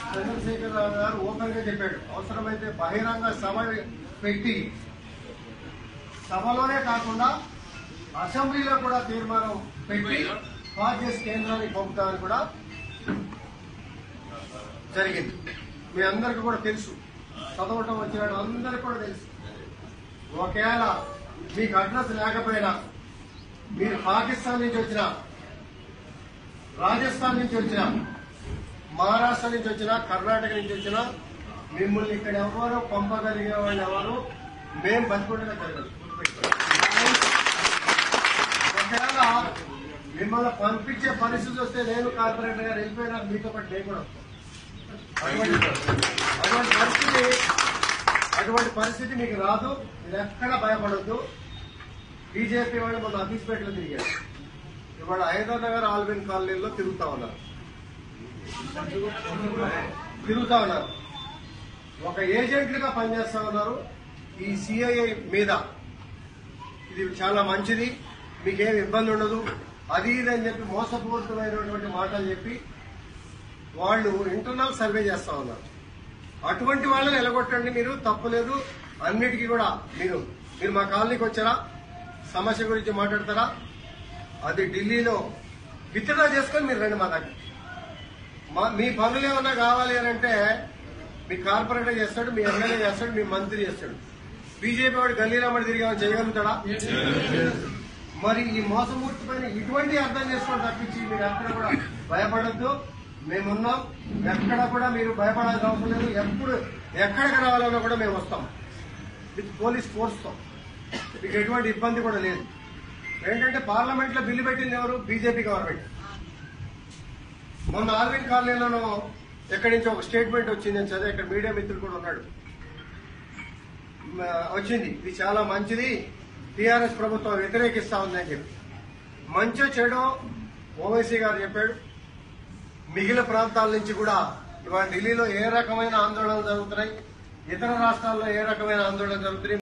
చంద్రశేఖరరావు గారు ఓపెన్ గా చెప్పాడు అవసరమైతే బహిరంగ సభ పెట్టి సభలోనే కాకుండా అసెంబ్లీలో కూడా తీర్మానం పెట్టి పాస్ చేసి కేంద్రానికి పంపుతామని కూడా జరిగింది మీ అందరికీ కూడా తెలుసు చదవటం వచ్చిన అందరికీ కూడా తెలుసు ఒకవేళ మీకు అడ్రస్ లేకపోయినా మీరు పాకిస్తాన్ నుంచి వచ్చిన రాజస్థాన్ నుంచి వచ్చిన మహారాష్ట్ర నుంచి వచ్చిన కర్ణాటక నుంచి వచ్చిన మిమ్మల్ని ఇక్కడ ఎవరు పంపగలిగే వాళ్ళు ఎవరు మేము బతికుండగా జరగదు ఒకవేళ మిమ్మల్ని పంపించే పరిస్థితి వస్తే నేను కార్పొరేటర్ గారు వెళ్ళిపోయినా మీతో పాటు నేను కూడా వస్తాను. అటువంటి అటువంటి పరిస్థితి అటువంటి పరిస్థితి మీకు రాదు మీరు ఎక్కడ భయపడద్దు బీజేపీ వాళ్ళు మొన్న అఫీస్పేటలో తిరిగారు ఇవాళ హైదర్ నగర్ ఆల్విన్ కాలనీలో తిరుగుతా ఉన్నారు తిరుగుతా ఉన్నారు ఒక ఏజెంట్లుగా పనిచేస్తా ఉన్నారు ఈ సిఐఐ మీద ఇది చాలా మంచిది మీకేం ఇబ్బంది ఉండదు అది ఇది అని చెప్పి మోసపూరితమైనటువంటి మాటలు చెప్పి వాళ్ళు ఇంటర్నల్ సర్వే చేస్తా ఉన్నారు అటువంటి వాళ్ళని ఎలగొట్టండి మీరు తప్పులేదు అన్నిటికీ కూడా మీరు మీరు మా కాలనీకి వచ్చారా సమస్య గురించి మాట్లాడతారా అది ఢిల్లీలో విత్డ్రా చేసుకొని మీరు రండి మా దగ్గర మా మీ పనులు ఏమన్నా కావాలి అని అంటే మీ కార్పొరేటర్ చేస్తాడు మీ ఎమ్మెల్యే చేస్తాడు మీ మంత్రి చేస్తాడు బీజేపీ వాడు గల్లీలో మరి తిరిగి ఏమైనా చేయగలుగుతాడా మరి ఈ మోసమూర్తి పైన ఇటువంటి అర్థం చేసుకోవడం తప్పించి మీరు ఎక్కడ కూడా భయపడద్దు మేమున్నాం ఎక్కడ కూడా మీరు భయపడాల్సిన అవసరం లేదు ఎప్పుడు ఎక్కడికి రావాలన్నా కూడా మేము వస్తాం విత్ పోలీస్ ఫోర్స్ తో మీకు ఎటువంటి ఇబ్బంది కూడా లేదు ఏంటంటే పార్లమెంట్ లో బిల్లు పెట్టింది ఎవరు బీజేపీ గవర్నమెంట్ మొన్న ఆల్విన్ కాలనీలోనూ ఎక్కడి నుంచి ఒక స్టేట్మెంట్ వచ్చింది అని చదివి ఇక్కడ మీడియా మిత్రుడు కూడా ఉన్నాడు మ, వచ్చింది ఇది చాలా మంచిది టీఆర్ఎస్ ప్రభుత్వం వ్యతిరేకిస్తా ఉందని చెప్పి మంచో చెడో ఓవైసీ గారు చెప్పాడు మిగిలిన ప్రాంతాల నుంచి కూడా ఇవాళ ఢిల్లీలో ఏ రకమైన ఆందోళనలు జరుగుతున్నాయి ఇతర రాష్ట్రాల్లో ఏ రకమైన ఆందోళన జరుగుతున్నాయి